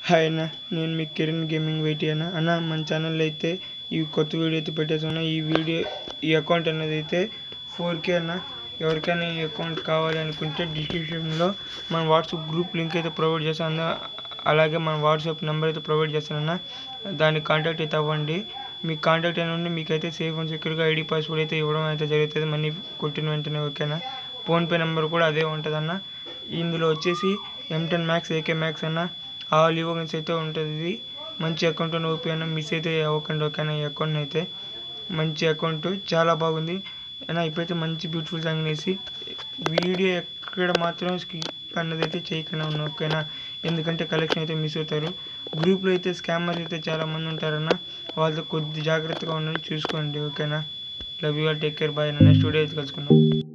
hi అన్న నేను మీ Kiran gaming wait అన్న అన్న మన ఛానల్లో అయితే ఈ కొత్త వీడియో అయితే పెట్టేస్తున్నా ఈ వీడియో ఈ అకౌంట్ అనేది అయితే ఫోర్ కే అన్న ఎవరికైనా ఈ అకౌంట్ కావాలి అనుకుంటే డిస్క్రిప్షన్లో మన వాట్సాప్ గ్రూప్ లింక్ అయితే ప్రొవైడ్ చేస్తాను అన్న అలాగే మన వాట్సాప్ నెంబర్ అయితే ప్రొవైడ్ చేస్తానన్న దాన్ని కాంటాక్ట్ అయితే అవ్వండి మీ కాంటాక్ట్ అయిన ఉండి మీకు అయితే సేఫ్ అండ్ సెక్యూర్గా ఐడి పాస్వర్డ్ అయితే ఇవ్వడం అయితే జరుగుతుంది మనీ కొట్టిన వెంటనే ఓకేనా ఫోన్పే నెంబర్ కూడా అదే ఉంటుందన్న ఇందులో వచ్చేసి M ten max AK max అన్న ఆల్ యూవన్స్ అయితే ఉంటుంది ఇది మంచి అకౌంట్ ఓపీ అన్న మిస్ అయితే అవ్వకండి ఓకేనా ఈ అకౌంట్ అయితే మంచి అకౌంట్ చాలా బాగుంది అయినా ఇప్పుడైతే మంచి బ్యూటిఫుల్ సాంగ్ వేసి వీడియో ఎక్కడ మాత్రం స్కిప్ అన్నది అయితే చేయకుండా ఉన్నాను ఓకేనా ఎందుకంటే కలెక్షన్ అయితే మిస్ అవుతారు గ్రూప్లో అయితే స్కామర్స్ అయితే చాలా మంది ఉంటారన్న వాళ్ళతో కొద్ది జాగ్రత్తగా ఉండండి చూసుకోండి ఓకేనా love you all take care bye next video అయితే కలుసుకుందాం